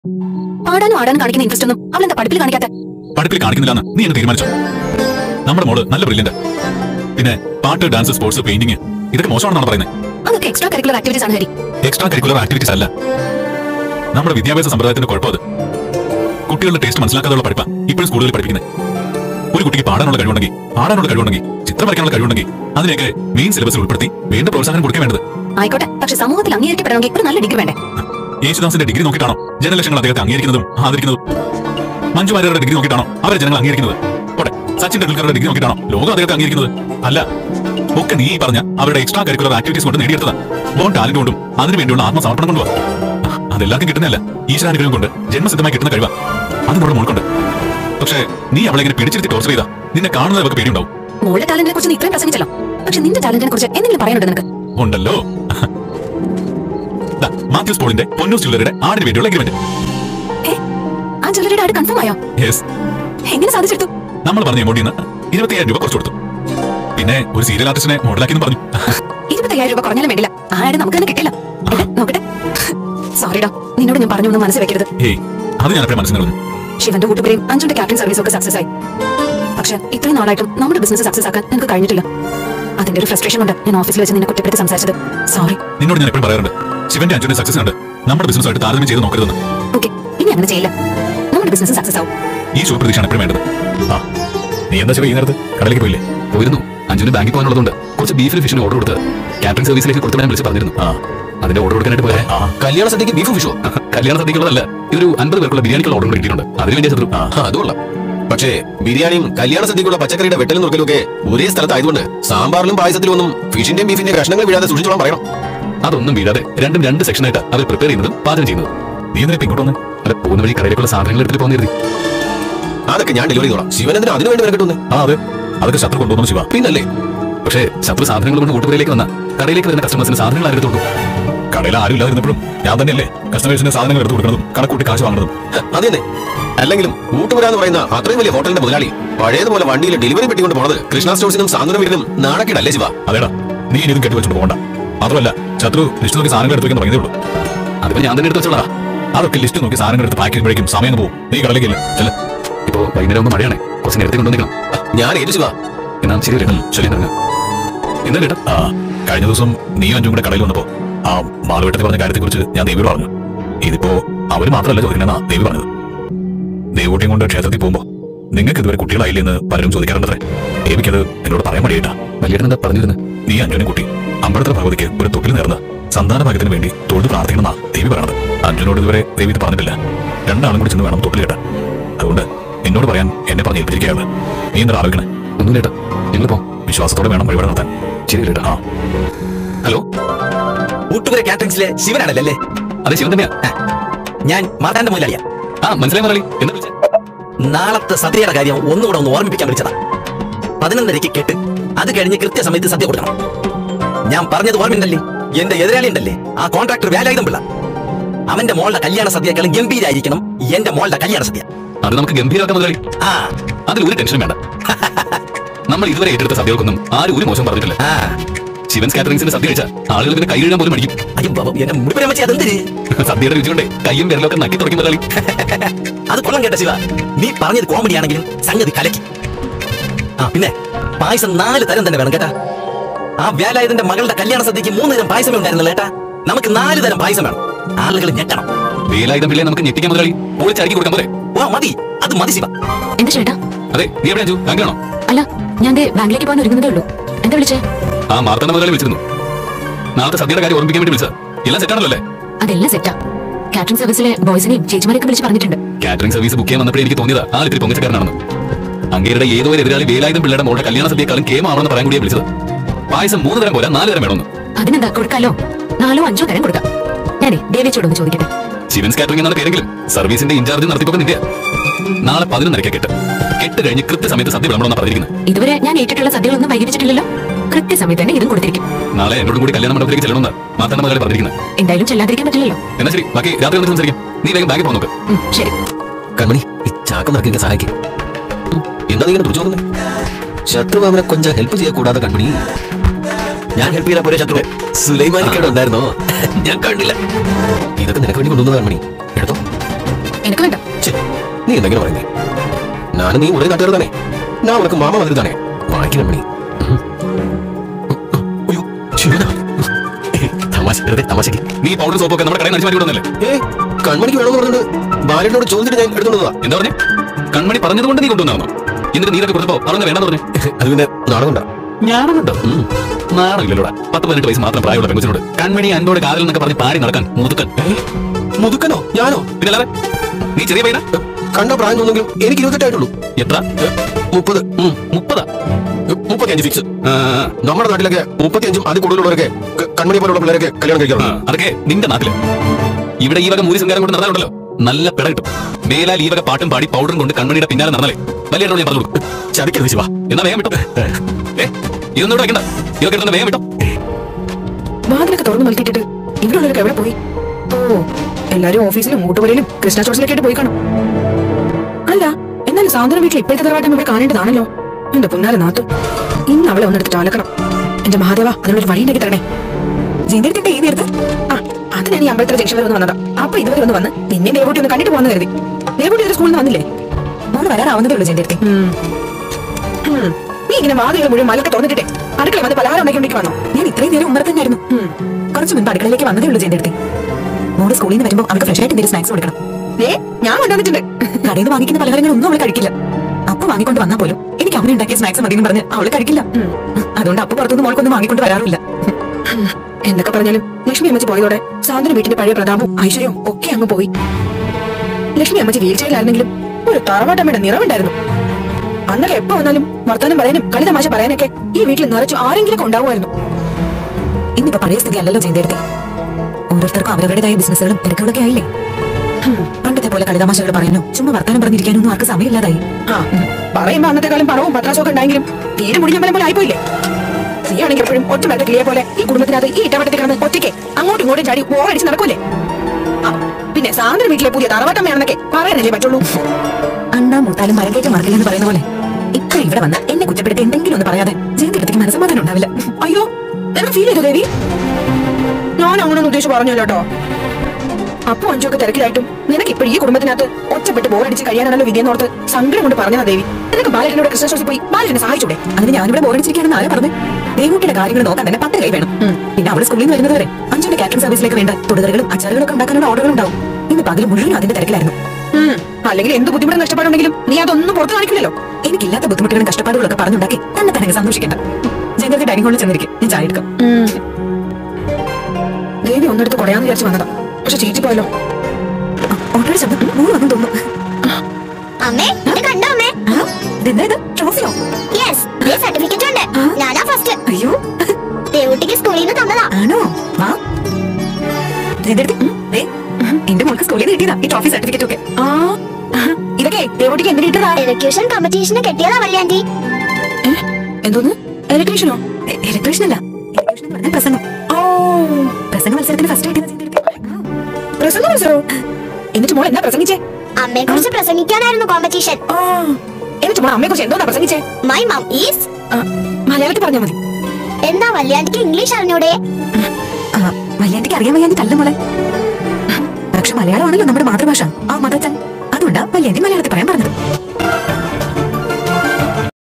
പാടാനും ആടാനും കാണിക്കുന്ന ഇൻട്രസ്റ്റ് ഒന്നും അവളെന്താ പഠിപ്പിൽ കാണിക്കാത്ത പഠിപ്പിൽ കാണിക്കുന്നില്ലെന്ന് നീ എന്ന് തീരുമാനിച്ചോ നമ്മുടെ മോള് നല്ല ബ്രില്യന്റ് പിന്നെ പാട്ട് ഡാൻസ് സ്പോർട്സ് പെയിന്റിംഗ് ഇതൊക്കെ മോശമാണെന്നാണ് പറയുന്നത് അതൊക്കെ എക്സ്ട്രാ കരിക്കുലർ ആക്ടിവിറ്റീസ് ആണ് ഹരി എക്സ്ട്രാ കരിക്കുലർ ആക്ടിവിറ്റീസ് അല്ല നമ്മുടെ വിദ്യാഭ്യാസ സമ്പ്രദായത്തിന്റെ കുഴപ്പം അത് കുട്ടികളുടെ ടേസ്റ്റ് മനസ്സിലാക്കാതെയുള്ള പഠിപ്പാ ഇപ്പോഴും സ്കൂളുകളിൽ പഠിപ്പിക്കുന്നത് ഒരു കുട്ടിക്ക് പാടാനുള്ള കഴിവുണ്ടെങ്കിൽ പാടാനുള്ള കഴിവുണ്ടെങ്കിൽ ചിത്രം വരയ്ക്കാനുള്ള കഴിവുണ്ടെങ്കിൽ അതിനെയൊക്കെ മെയിൻ സിലബസിൽ ഉൾപ്പെടുത്തി വേണ്ട പ്രോത്സാഹനം കൊടുക്കാൻ വേണ്ടത് ആയിക്കോട്ടെ പക്ഷെ സമൂഹത്തിൽ അംഗീകരിക്കപ്പെടണമെങ്കിൽ ഒരു നല്ല ഡിഗ്രി വേണ്ടേ യേശുദാസിന്റെ ഡിഗ്രി നോക്കിയിട്ടാണോ ജനലക്ഷങ്ങൾ അദ്ദേഹത്തെ അംഗീകരിക്കുന്നതും ആദരിക്കുന്നതും മഞ്ജു വാര്യരുടെ ഡിഗ്രി നോക്കിയിട്ടാണോ അവരെ ജനങ്ങൾ അംഗീകരിക്കുന്നത് പോട്ടെ സച്ചിൻ ടെണ്ടുൽക്കറുടെ ഡിഗ്രി നോക്കിയിട്ടാണോ ലോകം അദ്ദേഹത്തെ അംഗീകരിക്കുന്നത് അല്ല ഒക്കെ നീ ഈ പറഞ്ഞ അവരുടെ എക്സ്ട്രാ കരിക്കുലർ ആക്ടിവിറ്റീസ് കൊണ്ട് നേടിയെടുത്തതാ ബോൺ ടാലന്റ് കൊണ്ടും അതിനു വേണ്ടിയുള്ള ആത്മസമർപ്പണം കൊണ്ടുവാ അതെല്ലാവർക്കും കിട്ടുന്നതല്ല ഈശ്വരാനുഗ്രഹം കൊണ്ട് ജന്മസിദ്ധമായി കിട്ടുന്ന കഴിവാ അത് നമ്മുടെ മോൾക്കുണ്ട് പക്ഷേ നീ അവളെ ഇങ്ങനെ പിടിച്ചിരുത്തി ടോർച്ചർ ചെയ്താ നിന്നെ കാണുന്നവർക്ക് പേടിയുണ്ടാവും മോളുടെ ടാലന്റിനെ കുറിച്ച് നീ ഇത്രയും പ്രസംഗിച്ചല്ലോ പക്ഷെ നിന്റെ ടാലന്റിനെ കുറിച്ച് എന്തെങ്കിലും പറയാനുണ്ടോ നിനക്ക് ഉണ്ടല്ലോ ദാ, മാത്യൂസ് പോളിന്റെ പൊന്നൂസ് ജ്വല്ലറിയുടെ ആടിന് വേണ്ടിയുള്ള എഗ്രിമെന്റ് ഏ ആ ജ്വല്ലറിയുടെ ആട് കൺഫേം ആയോ യെസ് എങ്ങനെ സാധിച്ചെടുത്തു നമ്മൾ പറഞ്ഞ എമൗണ്ടിൽ നിന്ന് ഇരുപത്തിയ്യായിരം രൂപ കുറച്ചു കൊടുത്തു പിന്നെ ഒരു സീരിയൽ ആർട്ടിസ്റ്റിനെ മോഡലാക്കിയെന്ന് പറഞ്ഞു ഇരുപത്തയ്യായിരം രൂപ കുറഞ്ഞാലും വേണ്ടില്ല ആ ആട് നമുക്ക് തന്നെ കിട്ടില്ല എടാ, നോക്കട്ടെ സോറിടാ നിന്നോട് ഞാൻ പറഞ്ഞു ഒന്നും മനസ്സിൽ വെക്കരുത് ഏയ് അത് ഞാൻ എപ്പോഴും മനസ്സിൽ നൽകുന്നു ശിവന്റെ കൂട്ടുപേരെയും അഞ്ചുന്റെ ക്യാപ്റ്റൻ സർവീസും ഒക്കെ സക്സസ് ആയി പക്ഷെ ഇത്രയും നാളായിട്ടും നമ്മുടെ ബിസിനസ് സക്സസ് ആക്കാൻ എനിക്ക് കഴിഞ്ഞിട്ടില്ല അതിന്റെ ഒരു ഫ്രസ്ട്രേഷൻ കൊണ്ട് ഞാൻ ഓഫീസിൽ വെച്ച് നിന്നെ കുറ്റപ്പെടുത്തി സംസാരിച്ചത് സോറി നിന്നോട് ഞാൻ എപ്പോഴും പറയാറുണ്ട് ശിവന്റെ അഞ്ചുന്റെ സക്സസ് ഉണ്ട് നമ്മുടെ ബിസിനസ്സായിട്ട് താരതമ്യം ചെയ്ത് നോക്കരുതെന്ന് ഓക്കെ ഇനി അങ്ങനെ ചെയ്യില്ല നമ്മുടെ ബിസിനസ് സക്സസ് ആവും ഈ ശുഭപ്രതീക്ഷയാണ് എപ്പോഴും വേണ്ടത് ആ നീ എന്താ ശിവ ഈ നേരത്ത് കടലേക്ക് പോയില്ലേ പോയിരുന്നു അഞ്ചുന് ബാങ്കിൽ പോകാനുള്ളതുകൊണ്ട് കുറച്ച് ബീഫിന് ഫിഷിന് ഓർഡർ കൊടുത്ത് കാറ്ററിംഗ് സർവീസിലേക്ക് കൊടുത്തു ഞാൻ വിളിച്ച് പറഞ്ഞിരുന്നു ആ അതിന്റെ ഓർഡർ കൊടുക്കാനായിട്ട് പോയാ ആ കല്യാണ സദ്യക്ക് ബീഫ് ഫിഷോ കല്യാണ സദ്യക്കുള്ളതല്ല ഇതൊരു അൻപത് പേർക്കുള്ള ബിരിയാണിക്കുള്ള ഓർഡർ കിട്ടിയിട്ടുണ്ട് അതിന് വേണ്ടി ശത്രു അതുകൊള്ളാം പക്ഷേ ബിരിയാണിയും കല്യാണ സദ്യക്കുള്ള പച്ചക്കറിയുടെ വെട്ടലും നുറുക്കലും ഒക്കെ ഒരേ സ്ഥലത്തായതുകൊണ്ട് സാമ്പാറിലും പായസത്തിലും ഒന്നും ഫിഷിന്റെയും ബീഫിന്റെയും കഷ്ണങ്ങൾ വീഴാതെ സൂക്ഷിച്ചോളാൻ പറയണം അതൊന്നും വീഴാതെ രണ്ടും രണ്ട് സെക്ഷനായിട്ട് അവർ പ്രിപ്പയർ ചെയ്യുന്നതും പാചകം ചെയ്യുന്നതും നീ എന്തിനാ ഇപ്പൊ ഇങ്ങോട്ട് വന്ന് അല്ല പോകുന്ന വഴി കടയിലേക്കുള്ള സാധനങ്ങൾ എടുത്തിട്ട് പോകുന്ന കരുതി അതൊക്കെ ഞാൻ ഡെലിവറി ചെയ്തോളാം ശിവനെന്തിനാ അതിനു വേണ്ടി കിട്ടുന്നത് ആ അതെ അതൊക്കെ ശത്രു കൊണ്ടുവന്നു ശിവ പിന്നല്ലേ പക്ഷേ ശത്രു സാധനങ്ങൾ കൊണ്ട് കൂട്ടുപുരയിലേക്ക് വന്ന കടയിലേക്ക് വരുന്ന കസ്റ്റമേഴ്സിന് സാധനങ്ങൾ ആരെടുത്ത് കൊടുക്കും കടയിൽ ആരും ഇല്ലാതിരുന്നപ്പോഴും ഞാൻ തന്നെയല്ലേ കസ്റ്റമേഴ്സിന് സാധനങ്ങൾ എടുത്തു കൊടുക്കുന്നതും കണക്കൂട്ടി കാശ് വാങ്ങുന്നതും അത് തന്നെ അല്ലെങ്കിലും ഊട്ടുപുര എന്ന് പറയുന്ന അത്രയും വലിയ ഹോട്ടലിന്റെ മുതലാളി പഴയതുപോലെ വണ്ടിയിൽ ഡെലിവറി പെട്ടിക്കൊണ്ട് പോണത് കൃഷ്ണ സ്റ്റോഴ്സിനും സാന്ത്വന വീടിനും നാണക്കേടല്ലേ ശിവ അതേടാ നീ ഇനി ഇതും കെട്ടിവെച്ചോണ്ട് പോകണ്ട മാത്രമല്ല ശത്രു ലിസ്റ്റ് നോക്കി സാധനങ്ങൾ എടുത്ത് വെക്കാൻ തുടങ്ങിയതേ ഉള്ളൂ അതിപ്പോ ഞാൻ തന്നെ എടുത്ത് വെച്ചോളാം അതൊക്കെ ലിസ്റ്റ് നോക്കി സാധനങ്ങൾ എടുത്ത് പാക്ക് ചെയ്യുമ്പോഴേക്കും സമയം പോകും നീ കടയിലേക്ക് ഇല്ല ചെല്ല ഇപ്പോ വൈകുന്നേരം ആകുമ്പോൾ മഴയാണ് കുറച്ച് നേരത്തെ കൊണ്ടുവന്നിക്കണം ഞാൻ ഏതു ശിവ എന്നാ ശരി വരും ശരി ഇറങ്ങാം എന്താ ചേട്ടാ ആ കഴിഞ്ഞ ദിവസം നീയും അഞ്ചും കൂടെ കടയിൽ വന്നപ്പോ ആ മാളുവെട്ടത്തിൽ പറഞ്ഞ കാര്യത്തെ കുറിച്ച് ഞാൻ ദേവിയോട് പറഞ്ഞു ഇതിപ്പോ അവര് മാത്രമല്ല ചോദിക്കണെന്നാ ദേവി പറഞ്ഞത് ദേവൂട്ടിയും കൊണ്ട് ക്ഷേത്രത്തിൽ പോകുമ്പോ നിങ്ങൾക്ക് ഇതുവരെ കുട്ടികളായില്ലെന്ന് പലരും ചോദിക്കാറുണ്ടത്രേ ദേവിക്കത് എന്നോട് പറയാൻ മടിയായിട്ടാ വലിയേട്ടൻ എന്താ പറഞ്ഞിരുന്നത് നീ അഞ്ജുനെ കുട്ടി അമ്പലത്തിലെ ഭഗവതിക്ക് ഒരു തൊട്ടിൽ നേർന്ന് സന്താന ഭാഗ്യത്തിന് വേണ്ടി തൊഴുത് പ്രാർത്ഥിക്കണമെന്നാ ദേവി പറയണത് അഞ്ജുനോട് ഇതുവരെ ദേവി ഇത് പറഞ്ഞിട്ടില്ല രണ്ടാളും കൂടി ചെന്ന് വേണം തൊട്ടിൽ കേട്ടാ അതുകൊണ്ട് എന്നോട് പറയാൻ എന്നെ പറഞ്ഞ് ഏൽപ്പിച്ചിരിക്കുകയാണ് നീ എന്താ ആലോചിക്കണേ ഒന്നും ചേട്ടാ ഞങ്ങൾ പോ വിശ്വാസത്തോടെ വേണം വഴിപാട് നടത്താൻ ശരി ചേട്ടാ ആ ഹലോ ഊട്ടുപുര കാറ്ററിംഗ്സിലെ ശിവനാണല്ലോ അല്ലേ അതെ ശിവൻ തന്നെയാ ഞാൻ മാതാന്റെ മുതലാളിയാ ആ മനസ്സിലായി മലയാളി എന്താ വിളിച്ചേ നാളത്തെ സദ്യയുടെ കാര്യം ഒന്നുകൂടെ ഒന്ന് ഓർമ്മിപ്പിക്കാൻ വിളിച്ചതാ പതിനൊന്നരയ്ക്ക് കേട്ട് അത് കഴിഞ്ഞ് കൃത്യസമയത്ത് സദ്യ കൊടുക്കണം ഞാൻ പറഞ്ഞത് ഓർമ്മയുണ്ടല്ലേ എന്റെ എതിരാളി ഉണ്ടല്ലേ ആ കോൺട്രാക്ടർ വേലായുധം പിള്ള അവന്റെ മോളുടെ കല്യാണ സദ്യക്കാളും ഗംഭീരായിരിക്കണം എന്റെ മോളുടെ കല്യാണ സദ്യ അത് നമുക്ക് ഗംഭീരമാക്കാം മുതലാളി ആ അതിൽ ഒരു ടെൻഷനും വേണ്ട നമ്മൾ ഇതുവരെ ഏറ്റെടുത്ത സദ്യകൾക്കൊന്നും ആരും ഒരു മോശം പറഞ്ഞിട്ടില്ല ആ ശിവൻസ് കാറ്ററിംഗ്സിന്റെ സദ്യ കഴിച്ചാൽ ആളുകൾ പിന്നെ കൈ കഴുകാൻ പോലും മടിക്കും അയ്യോ ബാബു, എന്റെ മുടിപ്പരമച്ചി അതെന്തിര് സദ്യയുടെ രുചി കൊണ്ടേ കയ്യും വിരലൊക്കെ നക്കി തുടങ്ങി മുതലാളി അത് കൊള്ളം കേട്ട ശിവ നീ പറഞ്ഞത് കോമഡി ആണെങ്കിലും സംഗതി കലക്കി ആ പിന്നെ പായസം നാല് തരം തന്നെ വേണം കേട്ടാ ആ വ്യാലായതിന്റെ മകളുടെ കല്യാണ സദ്യക്ക് മൂന്ന് തരം പായസമേ ഉണ്ടായിരുന്നല്ലോ ഏട്ടാ നമുക്ക് നാല് തരം പായസം വേണം ആളുകൾ ഞെട്ടണം വേലായുധം പിള്ളേ നമുക്ക് ഞെട്ടിക്കാൻ മുതലാളി പൊളിച്ചടുക്കി കൊടുക്കാൻ പോലെ ഓ മതി അത് മതി ശിവ എന്താ ചേട്ടാ അതെ നീ എവിടെ അഞ്ചു ബാങ്കിലാണോ അല്ല ഞാൻ ദേ ബാങ്കിലേക്ക് പോകാൻ ഒരുങ്ങുന്നതേ ഉള്ളൂ എന്താ വിളിച്ചേ ആ മാർത്തണ്ഡ മുതലാളി വിളിച്ചിരുന്നു നാളത്തെ സദ്യയുടെ കാര്യം ഓർമ്മിക്കാൻ വേണ്ടി വിളിച്ചത് എല്ലാം സെറ്റാണല്ലോ അല്ലേ അതെല്ലാം സെറ്റാ കാറ്ററിംഗ് സർവീസിലെ ബോയ്സിനെയും ചേച്ചിമാരെയൊക്കെ വിളിച്ച് പറഞ്ഞിട്ടുണ്ട് കാറ്ററിംഗ് സർവീസ് ബുക്ക് ചെയ്യാൻ വന്നപ്പോഴേ എനിക്ക് തോന്നിയതാ ആ ഇത്തിരി പൊങ്ങച്ചക്കാരനാണെന്ന് അങ്ങേരുടെ ഏതോ ഒരു എതിരാളി വേലായുധം പിള്ളയുടെ മോളുടെ കല്യാണ സദ്യക്കാളും കേമാവണമെന്ന് പറയാൻ കൂടിയാ വിളിച്ചത് പായസം മൂന്ന് തരം പോരാ നാല് തരം വേണമെന്ന് അതിനെന്താ കൊടുക്കാലോ നാലോ അഞ്ചോ തരം കൊടുക്കാം ഞാനേ ദേവിച്ചോടൊന്ന് ചോദിക്കട്ടെ ശിവൻസ് കാറ്ററിംഗ് എന്നാണ് പേരെങ്കിലും സർവീസിന്റെ ഇൻചാർജ് നടത്തിപ്പൊക്കെ നിന്റെ നാളെ പതിനൊന്നരയ്ക്ക് കെട്ട് കെട്ട് കഴിഞ്ഞ് കൃത്യസമയത്ത് സദ്യ വിളമ്പണമെന്നാണ് പറഞ്ഞിരിക്കുന്നത് ഇതുവരെ ഞാൻ ഏറ്റിട്ടുള്ള സദ്യകളൊന്നും വൈകിപ്പിച്ചിട്ടില്ലല്ലോ കൃത്യസമയത്ത് തന്നെ ഇതും കൊടുത്തിരിക്കും നാളെ എന്നോടും കൂടി കല്യാണ മണ്ഡപത്തിലേക്ക് ചെല്ലണമെന്ന് മാർത്തണ്ഡ മുതലാളി പറഞ്ഞിരിക്കുന്നത് എന്തായാലും ചെല്ലാതിരിക്കാൻ പറ്റില്ലല്ലോ എന്നാ ശരി ബാക്കി രാത്രി വന്ന് സംസാരിക്കാം നീ വേഗം ബാങ്കിൽ പോകാൻ നോക്ക് ഉം, ശരി കൺമണി ഈ ചാക്കം നടക്കി എന്നെ സഹായിക്കും എന്താ നീ ഇങ്ങനെ തുറച്ചു നോക്കുന്നത് ശത്രു അവനെ കൊഞ്ചം ഹെൽപ്പ് ചെയ്യക്കൂടാതെ കൺമണി ഞാൻ ഹെൽപ്പ് ചെയ്താൽ പോരെ ശത്രു സുലൈമാനിക്കവിടെ ഉണ്ടായിരുന്നോ ഞാൻ കണ്ടില്ല ഇതൊക്കെ നിനക്ക് വേണ്ടി കൊണ്ടുവന്നത് കൺമണി എടുത്തോ എനിക്ക് വേണ്ട ഛെ, നീ എന്തെങ്കിലും പറയുന്നേ ഞാനും നീ ഒരേ നാട്ടുകാർ തന്നെ ഞാൻ ഉനക്ക് മാമ വന്നിട്ട് തന്നെ വാങ്ങിക്കണം മണി അയ്യോ ശിവനാ തമാശ വെറുതെ തമാശക്ക് നീ പൗഡർ സോപ്പൊക്കെ നമ്മുടെ കടയിൽ അടിച്ചു മാറ്റി വിടുന്നല്ലേ ഏ കൺമണിക്ക് വേണമെന്ന് പറഞ്ഞിട്ട് ബാലനോട് ചോദിച്ചിട്ട് ഞാൻ എടുത്തോണ്ടതാ എന്താ പറഞ്ഞേ കൺമണി പറഞ്ഞതുകൊണ്ട് നീ കൊണ്ടുവന്നാണോ എന്നിട്ട് നീരൊക്കെ കൊടുത്തപ്പോ അവളെന്താ വേണ്ടെന്ന് പറഞ്ഞു അത് പിന്നെ നാടകമുണ്ടാ ഞാനുണ്ടോ നാണമില്ലല്ലോടാ പത്ത് പതിനെട്ട് വയസ്സ് മാത്രം പ്രായമുള്ള പെൺകുച്ചിനോട് കൺമണി അൻപോട് കാതൽ എന്നൊക്കെ പറഞ്ഞ് പാടി നടക്കാൻ മുതുക്കൻ മുതുക്കനോ ഞാനോ പിന്നെ അല്ലാതെ നീ ചെറിയ പയ്യനാ കണ്ട പ്രായം തോന്നെങ്കിലും എനിക്ക് ഇരുപത്തെട്ടായിട്ടുള്ളൂ എത്ര മുപ്പത് ഉം. മുപ്പതാ മുപ്പത്തിയഞ്ച് ഫിക്സ് ആ, നമ്മുടെ നാട്ടിലൊക്കെ മുപ്പത്തിയഞ്ചും അതിൽ കൂടുതലുള്ളവരൊക്കെ ക- കൺമണി പോലുള്ള പിള്ളേരൊക്കെ കല്യാണം ആ, കഴിക്കാറുണ്ട് അതൊക്കെ നിന്റെ നാട്ടില് ഇവിടെ ഈ വക മൂരി സംഘാരം കൊണ്ട് നടന്നാലുണ്ടല്ലോ നല്ല പിട കിട്ടും മേലാൽ ഈ വക പാട്ടും പാടി പൗഡറും കൊണ്ട് കൺമണിയുടെ പിന്നാലെ നടന്നാലേ വലിയ ഞാൻ പറഞ്ഞു കൊടുക്കും ചതിക്കരുത് ശിവ എന്നാ വേഗം വിട്ടോ ഏ ഇതൊന്നും ഇവിടെ വെക്കണ്ട ഇതൊക്കെ എടുത്തോണ്ട് വേഗം വിട്ടോ വാതിലൊക്കെ തുറന്നു നൽകിയിട്ടിട്ട് ഇവിടെ ഉള്ളവരൊക്കെ എവിടെ പോയി ഓ എല്ലാരും ഓഫീസിലും മൂട്ടുപുരയിലും കൃഷ്ണ സ്റ്റോഴ്സിലൊക്കെ ആയിട്ട് പോയി കാണും അല്ല എന്നാലും സാന്ത്വന വീട്ടിൽ ഇപ്പോഴത്തെ തറവാട്ടം ഇവിടെ കാണേണ്ടതാണല്ലോ എന്റെ പുന്നാല നാത്തു ഇന്ന് അവളെ ഒന്നെടുത്തിട്ട് അലക്കണം എന്റെ മഹാദേവ അതിനൊരു വഴി ഉണ്ടാക്കി തരണേ ജയന്തിരത്തിന്റെ ഈ നേരത്ത് ആ അത് ഞാൻ ഈ അമ്പലത്തിലെ ജംഗ്ഷൻ വരെ ഒന്ന് വന്നതാ അപ്പൊ ഇതുവരെ ഒന്ന് വന്ന് പിന്നെ ദേവൂട്ടി ഒന്ന് കണ്ടിട്ട് പോകാന്ന് കരുതി ദേവൂട്ടി ഒരു സ്കൂളിൽ നിന്ന് വന്നില്ലേ മോള് വരാറാവുന്നതേ ഉള്ളൂ ജയന്തിരത്തി നീ ഇങ്ങനെ വാതിലുകൾ മുഴുവൻ മലക്കെ തുറന്നിട്ടേ അടുക്കള വന്ന് പലഹാരം ഉണ്ടാക്കി വന്നോ ഞാൻ ഇത്രയും നേരം ഉമ്മറ തന്നെയായിരുന്നു കുറച്ച് മുൻപ് അടുക്കളയിലേക്ക് വന്നതേ ഉള്ളൂ ജയന്തിരത്തി മോള് സ്കൂളിൽ നിന്ന് വരുമ്പോൾ അവൾക്ക് ഫ്രഷ് ആയിട്ട് എന്തെങ്കിലും സ്നാക്സ് കൊടുക്കണം ഏ ഞാൻ കൊണ്ടുവന്നിട്ടുണ്ട് കടയിൽ നിന്ന് വാങ്ങിക്കുന്ന പലഹാരങ്ങൾ ഒന്നും അവള് കഴിക്കില്ല അപ്പൊ വാങ്ങിക്കൊണ്ട് വന്നാൽ പോലും എനിക്ക് അമ്മ ഉണ്ടാക്കിയ സ്നാക്സ് മതി എന്ന് പറഞ്ഞ് അവള് കഴിക്കില്ല അതുകൊണ്ട് അപ്പൊ പുറത്തുനിന്ന് മോൾക്കൊന്നും വാങ്ങിക്കൊണ്ട് വരാറില്ല എന്തൊക്കെ പറഞ്ഞാലും ലക്ഷ്മി അമ്മച്ചി പോയതോടെ സാന്ത്വന വീട്ടിന്റെ പഴയ പ്രതാപവും ഐശ്വര്യവും ഒക്കെ അങ്ങ് പോയി ലക്ഷ്മി അമ്മച്ചി വീൽ ചെയറിലായിരുന്നെങ്കിലും ഒരു തറവാട്ടമ്മയുടെ നിറവുണ്ടായിരുന്നു അന്നൊക്കെ എപ്പോ വന്നാലും വർത്താനം പറയാനും കളി തമാശ പറയാനൊക്കെ ഈ വീട്ടിൽ നിറച്ചു ആരെങ്കിലും ഉണ്ടാവുമായിരുന്നു ഇന്നിപ്പോ പഴയ സ്ഥിതി അല്ലല്ലോ ചെയ്തെടുത്തി ഓരോരുത്തർക്കും അവരവരുടേതായ ബിസിനസ്സുകളും തിരക്കുകളൊക്കെ ആയില്ലേ ഹും, പണ്ടത്തെ പോലെ കളിതമാശകൾ പറയാനോ ചുമ്മാ വർത്താനം പറഞ്ഞിരിക്കാനൊന്നും ആർക്ക് സമയമില്ലാതായി പറയുമ്പോ അന്നത്തെ കാലം പണവും പത്രാസും ഒക്കെ ഉണ്ടായെങ്കിലും തീരെ മുടിഞ്ഞമ്പലം പോലെ ആയിപ്പോയില്ലേ നീ ആണെങ്കിൽ എപ്പോഴും ഒറ്റ മരത്തെ കിളിയെ പോലെ ഈ കുടുംബത്തിനകത്ത് ഈ ഇടപെടത്തിൽ കിടന്ന് ഒറ്റയ്ക്ക് അങ്ങോട്ടും ഇങ്ങോട്ടും ചാടി ഓറടിച്ച് നടക്കൂലേ ആ, പിന്നെ സാന്ദ്ര വീട്ടിലെ പുതിയ തറവാട്ടമ്മയാണെന്നൊക്കെ പറയാനല്ലേ പറ്റുള്ളൂ അണ്ണാ മുട്ടാലും മരം കയറ്റം മറക്കില്ലെന്ന് പറയുന്ന പോലെ ഇപ്പൊ ഇവിടെ വന്ന് എന്നെ കുറ്റപ്പെടുത്തി എന്തെങ്കിലും ഒന്ന് പറയാതെ ജയന്തിടത്തേക്ക് മനസ്സമാധാനം ഉണ്ടാവില്ല അയ്യോ നിനക്ക് ഫീൽ ചെയ്തു ദേവി ഞാൻ അങ്ങനെ ഉദ്ദേശിച്ച് പറഞ്ഞല്ലോ കേട്ടോ അപ്പൊ അഞ്ചൊക്കെ തിരക്കിലായിട്ടും നിനക്ക് ഇപ്പൊ ഈ കുടുംബത്തിനകത്ത് ഒറ്റപ്പെട്ട് ബോറടിച്ച് കഴിയാനാണല്ലോ വിധിയെന്നോർത്ത് സങ്കടം കൊണ്ട് പറഞ്ഞതാ ദേവി നിനക്ക് ബാലനോട് കൃഷ്ണ സ്റ്റോഴ്സിൽ പോയി ബാലനെ സഹായിച്ചൂടെ അതിന് ഞാനിവിടെ ബോറടിച്ചിരിക്കുകയാണെന്ന് ആരാ പറഞ്ഞു ദേവൂട്ടിയുടെ കാര്യങ്ങൾ നോക്കാൻ തന്നെ പത്ത് കൈ വേണം പിന്നെ അവള് സ്കൂളിൽ നിന്ന് വരുന്നത് വരെ അഞ്ചുന്റെ കാറ്ററിംഗ് സർവീസിലേക്ക് വേണ്ട തുടറുകളും അച്ചാറുകളും ഒക്കെ ഉണ്ടാക്കാനുള്ള ഓർഡറുകൾ ഉണ്ടാവും ഇന്ന് പകൽ മുഴുവൻ അതിന്റെ തിരക്കിലായിരുന്നു അല്ലെങ്കിൽ എന്ത് ബുദ്ധിമുട്ടും കഷ്ടപ്പാടുണ്ടെങ്കിലും നീ അതൊന്നും പുറത്തു കാണിക്കില്ലല്ലോ എനിക്കില്ലാത്ത ബുദ്ധിമുട്ടുകളും കഷ്ടപ്പാടുകളൊക്കെ പറഞ്ഞുണ്ടാക്കി തന്നെ തന്നെ സന്തോഷിക്കണ്ട ജനങ്ങൾക്ക് ഡൈനിങ് ഹാളിൽ ചെന്നിരിക്കും ഞാൻ ചായ എടുക്കാം ദേവി ഒന്നെടുത്ത് കുറയാന്ന് വിചാരിച്ചു വന്നതാ പക്ഷെ ചീറ്റി പോയല്ലോ ഓട്ടോയുടെ ശബ്ദം മൂന്ന് വന്നു തോന്നുന്നു അമ്മേ ഇത് കണ്ടോ അമ്മേ ഇതെന്താ ഇത് ട്രോഫിയോ യെസ് സർട്ടിഫിക്കറ്റ് ഉണ്ട് ആ? ഞാനാ ഫസ്റ്റ് അയ്യോ ദേവൂട്ടിക്ക് സ്കൂളിൽ നിന്ന് തന്നതാ ആണോ വാ ഇതെടുത്ത് ഉം, ദേ, എന്റെ മോൾക്ക് സ്കൂളിൽ നിന്ന് കിട്ടിയതാ ഈ ട്രോഫി സർട്ടിഫിക്കറ്റ് ഒക്കെ ആ ഇതൊക്കെ ദേവോട്ടിക്ക് എന്തിനു കിട്ടതാ എലക്യൂഷൻ കോമ്പറ്റീഷന് കിട്ടിയതാ വല്യാന്റി എന്തോന്ന് ഇലക്ട്രീഷനോ ഇലക്ട്രീഷൻ അല്ല ഇലക്ട്രീഷൻ എന്ന് പറഞ്ഞാൽ പ്രസംഗം ഓ പ്രസംഗ മത്സരത്തിന് ഫസ്റ്റ് കിട്ടിയത് പ്രസംഗ മത്സരമോ എന്നിട്ട് മോൾ എന്താ പ്രസംഗിച്ചേ അമ്മയെ കുറിച്ച് പ്രസംഗിക്കാനായിരുന്നു കോമ്പറ്റീഷൻ ആ എന്നിട്ട് മോൾ അമ്മയെ കുറിച്ച് എന്തോന്നാ പ്രസംഗിച്ചേ മൈ മം ഈസ് ആ, മലയാളത്തിൽ പറഞ്ഞാൽ മതി എന്താ വല്യാന്റിക്ക് ഇംഗ്ലീഷ് അറിഞ്ഞൂടെ ആ, മലയാളത്തിക്ക് അറിയാൻ വയ്യാൻ തല്ല മോളെ പക്ഷെ മലയാളമാണല്ലോ നമ്മുടെ മാതൃഭാഷ ആ മതത്തൻ അതുകൊണ്ടാ മലയാളി മലയാളത്തിൽ പറയാൻ പറഞ്ഞത്